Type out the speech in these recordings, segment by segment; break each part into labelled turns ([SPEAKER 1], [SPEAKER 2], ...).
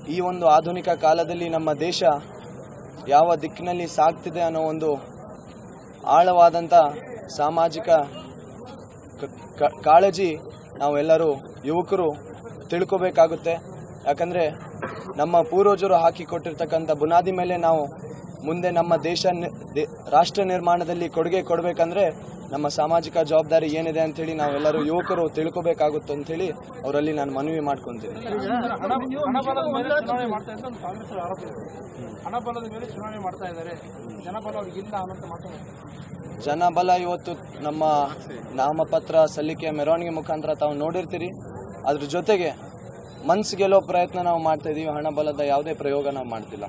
[SPEAKER 1] ಈ ಒಂದು ಆಧುನಿಕ ಕಾಲದಲ್ಲಿ ನಮ್ಮ ದೇಶ ಯಾವ ದಿಕ್ಕಿನಲ್ಲಿ ಸಾಗ್ತಿದೆ ಅನ್ನೋ ಒಂದು ಆಳವಾದಂಥ ಸಾಮಾಜಿಕ ಕ- ಕ- ಕಾಳಜಿ ನಾವೆಲ್ಲರೂ ಯುವಕರು ತಿಳ್ಕೋಬೇಕಾಗುತ್ತೆ ಯಾಕಂದರೆ ನಮ್ಮ ಪೂರ್ವಜರು ಹಾಕಿಕೊಟ್ಟಿರ್ತಕ್ಕಂಥ ಬುನಾದಿ ಮೇಲೆ ನಾವು ಮುಂದೆ ನಮ್ಮ ದೇಶ ನಿ- ದೇ- ರಾಷ್ಟ್ರ ನಿರ್ಮಾಣದಲ್ಲಿ ಕೊಡುಗೆ ಕೊಡಬೇಕಂದ್ರೆ ನಮ್ಮ ಸಾಮಾಜಿಕ ಜವಾಬ್ದಾರಿ ಏನಿದೆ ಅಂಥೇಳಿ ನಾವೆಲ್ಲರೂ ಯುವಕರು ತಿಳ್ಕೋಬೇಕಾಗುತ್ತೆ ಅಂಥೇಳಿ ಅವರಲ್ಲಿ ನಾನು ಮನವಿ ಮಾಡ್ಕೊತೀನಿ
[SPEAKER 2] ಹಣಬಲದ ಮೇಲೆ ಚುನಾವಣೆ ಮಾಡ್ತಾ ಇದ್ದಾರೆ ಅಂತ ಕಾಂಗ್ರೆಸ್ ಆರೋಪ ಇದೆ ಹಣಬಲದ ಮೇಲೆ ಚುನಾವಣೆ ಮಾಡ್ತಾ ಇದ್ದಾರೆ ಜನಬಲ ಅವ್ರಿಗೆ ಇಲ್ಲ ಅನ್ನೋಂಥ ಮಾತು
[SPEAKER 1] ಜನಬಲ ಇವತ್ತು ನಮ್ಮ ನಾಮಪತ್ರ ಸಲ್ಲಿಕೆ ಮೆರವಣಿಗೆ ಮುಖಾಂತರ ತಾವು ನೋಡಿರ್ತೀರಿ ಅದ್ರ ಜೊತೆಗೆ ಮನ್ಸು ಗೆಲ್ಲೋ ಪ್ರಯತ್ನ ನಾವು ಮಾಡ್ತಾ ಇದೀವಿ ಹಣ ಬಲದ ಯಾವುದೇ ಪ್ರಯೋಗ ನಾವು ಮಾಡ್ತಿಲ್ಲ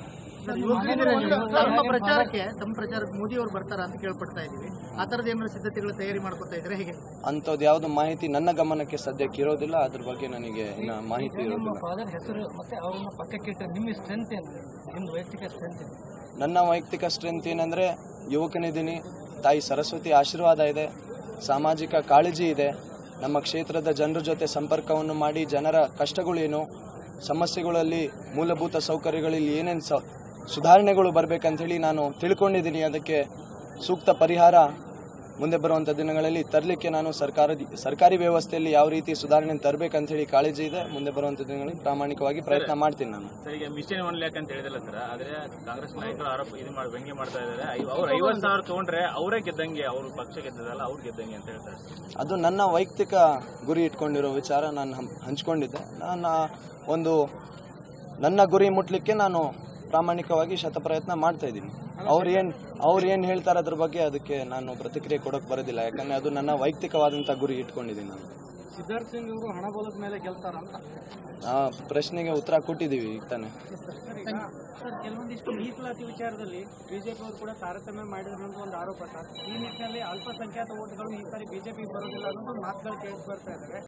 [SPEAKER 3] ತಮ್ಮ ಪ್ರಚಾರಕ್ಕೆ ತಮ್ಮ ಪ್ರಚಾರಕ್ಕೆ ಮೋದಿ ಅವರು ಬರ್ತಾರ ಅಂತ ಕೇಳ್ಪಡ್ತಾ ಇದೀವಿ ಆ ತರದ ಏನಾದ್ರು ಸಿದ್ಧತೆಗಳು ತಯಾರಿ ಮಾಡ್ಕೊತಾ ಇದ್ರೆ ಹೇಗೆ
[SPEAKER 1] ಅಂಥದ್ದು ಯಾವುದು ಮಾಹಿತಿ ನನ್ನ ಗಮನಕ್ಕೆ ಸದ್ಯಕ್ಕೆ ಇರೋದಿಲ್ಲ ಅದ್ರ ಬಗ್ಗೆ ನನಗೆ ಇನ್ನ ಮಾಹಿತಿ ಇರೋದಿಲ್ಲ
[SPEAKER 2] ಫಾದರ್ ಹೆಸರು ಮತ್ತೆ ಅವ್ರನ್ನ ಪಕ್ಕಕ್ಕೆ ಇಟ್ಟರೆ ನಿಮ್ಮ ಸ್ಟ್ರೆಂತ್ ಏನು ನಿಮ್ದು ವೈಯಕ್ತಿಕ ಸ್ಟ್ರೆಂತ್ ಏನು
[SPEAKER 1] ನನ್ನ ವೈಯಕ್ತಿಕ ಸ್ಟ್ರೆಂತ್ ಏನಂದರೆ ಯುವಕನಿದ್ದೀನಿ ತಾಯಿ ಸರಸ್ವತಿ ಆಶೀರ್ವಾದ ಇದೆ ಸಾಮಾಜಿಕ ಕಾಳಜಿ ಇದೆ ನಮ್ಮ ಕ್ಷೇತ್ರದ ಜನರ ಜೊತೆ ಸಂಪರ್ಕವನ್ನು ಮಾಡಿ ಜನರ ಕಷ್ಟಗಳೇನು ಸಮಸ್ಯೆಗಳಲ್ಲಿ ಮೂಲಭೂತ ಸೌಕರ್ಯಗಳಲ್ಲಿ ಏನೇನು ಸ ಸುಧಾರಣೆಗಳು ಬರಬೇಕಂಥೇಳಿ ನಾನು ತಿಳ್ಕೊಂಡಿದ್ದೀನಿ ಅದಕ್ಕೆ ಸೂಕ್ತ ಪರಿಹಾರ ಮುಂದೆ ಬರುವಂಥ ದಿನಗಳಲ್ಲಿ ತರಲಿಕ್ಕೆ ನಾನು ಸರ್ಕಾರದ ಸರ್ಕಾರಿ ವ್ಯವಸ್ಥೆಯಲ್ಲಿ ಯಾವ ರೀತಿ ಸುಧಾರಣೆ ತರಬೇಕಂತ ಹೇಳಿ ಕಾಳಜಿ ಇದೆ ಮುಂದೆ ಬರುವಂಥ ದಿನಗಳಲ್ಲಿ ಪ್ರಾಮಾಣಿಕವಾಗಿ ಪ್ರಯತ್ನ ಮಾಡ್ತೀನಿ ನಾನು
[SPEAKER 4] ಸರ್ ಈಗ ಮಿಷನ್ ಒನ್ ಲ್ಯಾಕ್ ಅಂತ ಹೇಳಿದಲ್ಲ ಸರ್ ಆದ್ರೆ ಕಾಂಗ್ರೆಸ್ ನಾಯಕರು ಆರೋಪ ಇದು ಮಾಡಿ ವ್ಯಂಗ್ಯ ಮಾಡ್ತಾ ಇದ್ದಾರೆ ಅವ್ರು ಐವತ್ತು ಸಾವಿರ ತಗೊಂಡ್ರೆ ಅವರೇ ಗೆದ್ದಂಗೆ ಅವ್ರ ಪಕ್ಷ ಗೆದ್ದದಲ್ಲ ಅವ್ರು ಗೆದ್ದಂಗೆ ಅಂತ ಹೇಳ್ತಾರೆ
[SPEAKER 1] ಅದು ನನ್ನ ವೈಯಕ್ತಿಕ ಗುರಿ ಇಟ್ಕೊಂಡಿರೋ ವಿಚಾರ ನಾನು ಹಂ- ಹಂಚ್ಕೊಂಡಿದ್ದೆ ನಾನು ಆ ಒಂದು ನನ್ನ ಗುರಿ ಮುಟ್ಲಿಕ್ಕೆ ನಾನು ಪ್ರಾಮಾಣಿಕವಾಗಿ ಶತಪ್ರಯತ್ನ ಮಾಡ್ತಾ ಇದ್ದೀನಿ ಅವ್ರು ಏನು ಅವ್ರು ಏನು ಹೇಳ್ತಾರೆ ಅದ್ರ ಬಗ್ಗೆ ಅದಕ್ಕೆ ನಾನು ಪ್ರತಿಕ್ರಿಯೆ ಕೊಡೋಕೆ ಬರೋದಿಲ್ಲ ಯಾಕಂದರೆ ಅದು ನನ್ನ ವೈಯಕ್ತಿಕವಾದಂಥ ಗುರಿ ಇಟ್ಕೊಂಡಿದ್ದೀನಿ ನಾನು
[SPEAKER 2] ಸಿದ್ಧಾರ್ಥ್ ಸಿಂಗ್ ಇವರು ಹಣಬಲದ ಮೇಲೆ ಗೆಲ್ತಾರ ಅಂತ
[SPEAKER 1] ಆ ಪ್ರಶ್ನೆಗೆ ಉತ್ತರ ಕೊಟ್ಟಿದ್ದೀವಿ ಈಗ ತಾನೆ
[SPEAKER 2] ಸರ್ ಕೆಲವೊಂದಿಷ್ಟು ಮೀಸಲಾತಿ ವಿಚಾರದಲ್ಲಿ ಬಿಜೆಪಿ ಅವರು ಕೂಡ ತಾರತಮ್ಯ ಮಾಡಿದ್ರು ಅಂತ ಒಂದು ಆರೋಪ ಸರ್ ಈ ನಿಟ್ಟಿನಲ್ಲಿ ಅಲ್ಪಸಂಖ್ಯಾತ ಓಟ್ಗಳು ಈ ಸಾರಿ ಬಿಜೆಪಿ ಬರೋದಿಲ್ಲ ಅನ್ನೋ ಒಂದು ಮಾತುಗಳು ಕೇಳಿ ಬರ್ತಾ ಇದ್ದಾರೆ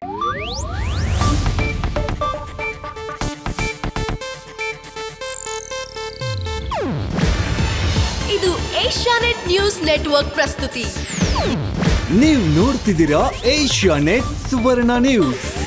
[SPEAKER 5] ಇದು ಏಷ್ಯಾನೆಟ್ ನ್ಯೂಸ್ ನೆಟ್ವರ್ಕ್ ಪ್ರಸ್ತುತಿ
[SPEAKER 6] ನೀವು ನೋಡ್ತಿದ್ದೀರಾ ಏಷ್ಯಾ ನೆಟ್ ಸುವರ್ಣ ನ್ಯೂಸ್